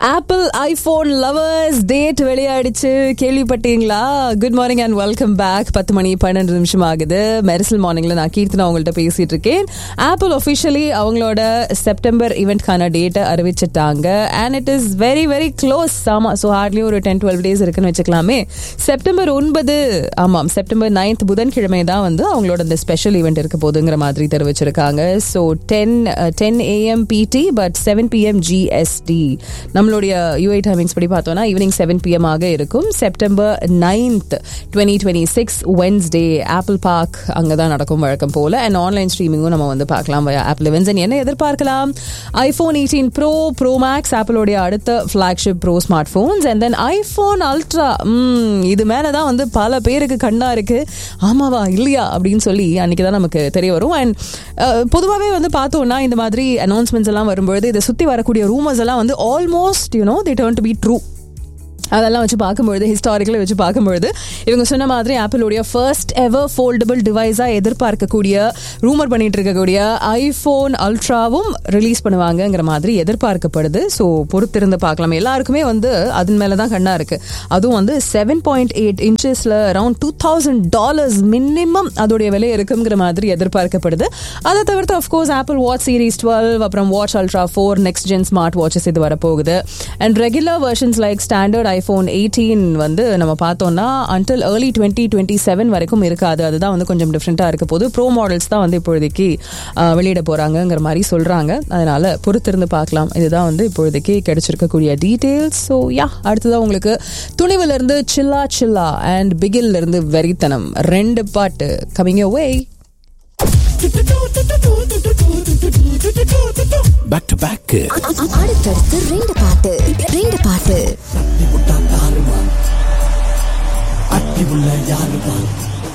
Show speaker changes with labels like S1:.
S1: apple iPhone lovers date வெளியாயிடுச்சு கேள்விப்பட்டீங்களா good morning and welcome back பத்து மணி பன்னெண்டு நிமிஷம் ஆகுது மெரிசல் மார்னிங்ல நான் கீர்த்தனா உங்கள்கிட்ட பேசிட்டு இருக்கேன் ஆப்பிள் ஒஃபிஷியலி அவங்களோட செப்டம்பர் ஈவெண்ட்கான டேட்டை அறிவிச்சிட்டாங்க and it is very very close ஆமா ஸோ ஹார்ட்லி ஒரு டென் டுவெல் டேஸ் இருக்குன்னு வச்சுக்கலாமே செப்டம்பர் ஒன்பது ஆமாம் செப்டம்பர் நைன்த் புதன்கிழமை தான் வந்து அவங்களோட இந்த ஸ்பெஷல் ஈவெண்ட் இருக்க போதுங்கிற மாதிரி தெரிவிச்சிருக்காங்க so ten ten AM PT but seven PM GST நம்மளுடைய யூஐ டைமிங்ஸ் படி பார்த்தோம்னா ஈவினிங் செவன் பிஎம் ஆக இருக்கும் September ninth twenty twenty six Wednesday Apple park அங்கே தான் நடக்கும் வழக்கம் போல அண்ட் ஆன்லைன் ஸ்ட்ரீமிங்கும் நம்ம வந்து பார்க்கலாம் ஆப்பிள் இவென்ட்ஸ் என்ன எதிர்பார்க்கலாம் iPhone eighteen pro pro max ஆப்பிளோடைய அடுத்த flagship pro smartphones and then iPhone ultra இது மேலே தான் வந்து பல பேருக்கு கண்ணா இருக்கு ஆமாவா இல்லையா அப்படின்னு சொல்லி அன்னைக்கு தான் நமக்கு தெரிய வரும் அண்ட் பொதுவாகவே வந்து பார்த்தோம்னா இந்த மாதிரி அனௌன்ஸ்மெண்ட்ஸ் எல்லாம் வரும்பொழுது இதை சுற்றி வரக்கூடிய ரூமர்ஸ் எல்லாம் வந்து almost you know the turn to be true அதெல்லாம் வச்சு பார்க்கும்பொழுது ஹிஸ்டாரிக்கலை வச்சு பார்க்கும்பொழுது இவங்க சொன்ன மாதிரி ஆப்பிளுடைய ஃபர்ஸ்ட் எவர் ஃபோல்டபுள் டிவைஸாக எதிர்பார்க்கக்கூடிய ரூமர் பண்ணிட்டு இருக்கக்கூடிய ஐஃபோன் அல்ட்ராவும் ரிலீஸ் பண்ணுவாங்கங்கிற மாதிரி எதிர்பார்க்கப்படுது ஸோ பொறுத்திருந்து பார்க்கலாம் எல்லாருக்குமே வந்து அதன் மேலே தான் கண்ணா இருக்கு அதுவும் வந்து செவன் பாயிண்ட் எயிட் இன்ச்சஸில் around two thousand dollars minimum அதோடைய விலை இருக்குங்கிற மாதிரி எதிர்பார்க்கப்படுது அதை தவிர்த்து of course Apple watch series twelve அப்புறம் watch ultra four next gen smart watches இது வரப்போகுது and regular versions like standard iPhone eighteen வந்து நம்ம பார்த்தோம்னா until early twenty twenty seven வரைக்கும் இருக்காது அதுதான் வந்து கொஞ்சம் டிஃப்ரெண்ட்டாக இருக்க போது ப்ரோ மாடல்ஸ் தான் வந்து இப்போதைக்கு வெளியிட போகிறாங்கங்கிற மாதிரி சொல்கிறாங்க அதனால பொறுத்திருந்து பார்க்கலாம் இதுதான் வந்து இப்போதைக்கு கிடைச்சிருக்கக்கூடிய டீட்டெயில்ஸ் ஸோ யா அடுத்ததான் உங்களுக்கு துணிவிலிருந்து சில்லா சில்லா அண்ட் பிகில்ல இருந்து வெறித்தனம் ரெண்டு பாட்டு coming way
S2: back to back
S3: அடுத்தடுத்து ரெண்டு பாட்டு ரெண்டு பாட்டு
S2: அட்டி உள்ள யாருமா